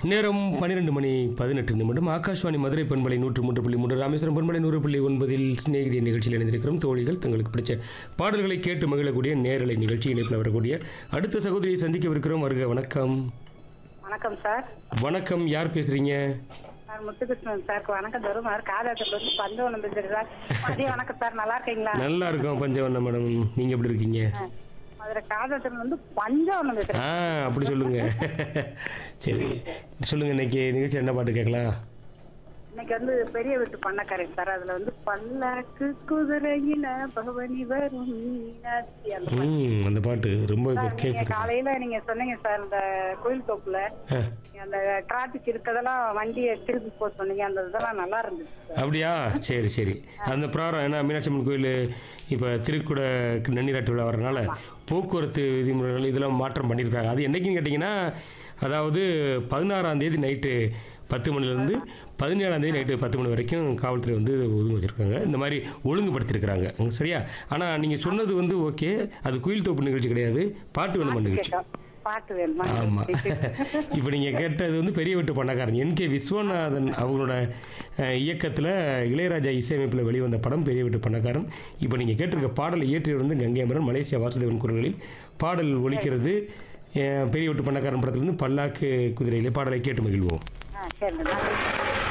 நேரம் பன்னிரெண்டு மணி பதினெட்டு நிமிடம் ஆகாஷ்வாணி மதுரை பண்பலை நூற்று மூன்று புள்ளி மூன்று ராமேஸ்வரம் பண்பலை நூறு புள்ளி ஒன்பதில் சிநேகிதி நிகழ்ச்சியில் இணைந்திருக்கிறோம் தோழிகள் தங்களுக்கு பிடிச்ச பாடல்களை கேட்டு மகிழக்கூடிய நேரலை நிகழ்ச்சி இணைப்பில் வரக்கூடிய அடுத்த சகோதரியை சந்திக்கவிருக்கிறோம் வருக வணக்கம் வணக்கம் சார் வணக்கம் யார் பேசுறீங்க சார் முத்துகிருஷ்ணன் சார் வணக்கம் தருமார் காதாத்துல வந்து பஞ்சவனம் பேசுறேன் சார் மதியம் வணக்கம் சார் நல்லா இருக்கீங்களா நல்லா இருக்கோம் பஞ்சவண்ண மேடம் நீங்க எப்படி இருக்கீங்க மதுரை காதாத்துல வந்து பஞ்சவனம் பேசுறேன் ஆ அப்படி சொல்லுங்க சரி சொல்லுங்க இன்னைக்கு நிகழ்ச்சி என்ன பாட்டு கேட்கலாம் இன்னைக்கு வந்து பெரிய வீட்டு பண்ணக்காரங்க சார் அதுல வந்து பல்லாக்கு குதிரையில பகவனி வரும் மீனாட்சி அந்த பாட்டு. ம் அந்த பாட்டு ரொம்ப இப்போ சார், நீங்க கேட்குறேன் காலையில நீங்க சொன்னீங்க சார் இந்த கோயில் தோப்புல ஆ அந்த டிராபிக் இருக்கதெல்லாம் வண்டியை திருப்பி போக சொன்னீங்க அந்த இதெல்லாம் நல்லா இருந்துச்சு சார் அப்படியா சரி சரி அந்த ப்ராரம் ஏன்னா மீனாட்சி அம்மன் கோயில் இப்போ திருக்குட நன்னீராட்டு விழா வரனால போக்குவரத்து விதிமுறைகள் இதெல்லாம் மாற்றம் பண்ணியிருக்காங்க அது என்னைக்குன்னு கேட்டிங்கன்னா அதாவது பதினாறாம் தேதி நைட்டு பத்து மணிலேருந்து பதினேழாம் தேதி நைட்டு பத்து மணி வரைக்கும் காவல்துறை வந்து ஒதுங்க வச்சுருக்காங்க இந்த மாதிரி ஒழுங்குபடுத்தியிருக்கிறாங்க ம், சரியா ஆனால் நீங்கள் சொன்னது வந்து ஓகே அது குயில் தோப்பு நிகழ்ச்சி கிடையாது பாட்டு வேணுமா நிகழ்ச்சி கேட்டோம். பாட்டு வேணுமா ஆமாம் இப்போ நீங்கள் கேட்டது வந்து பெரிய வீட்டு பண்ணக்காரன் என் கே விஸ்வநாதன் அவங்களோட இயக்கத்தில் இளையராஜா இசையமைப்பில் வெளிவந்த படம் பெரிய வீட்டு பண்ணக்காரன் இப்போ நீங்கள் கேட்டிருக்க பாடலை இயற்றியவர் வந்து கங்கை அமரன் மலேசியா வாசுதேவன் குரல்களில் பாடல் ஒலிக்கிறது அஹ், பெரிய வீட்டு பண்ணக்காரன் படத்துலேருந்து பல்லாக்கு குதிரையிலே பாடலை கேட்டு மகிழ்வோம் ஆ சரி நன்றி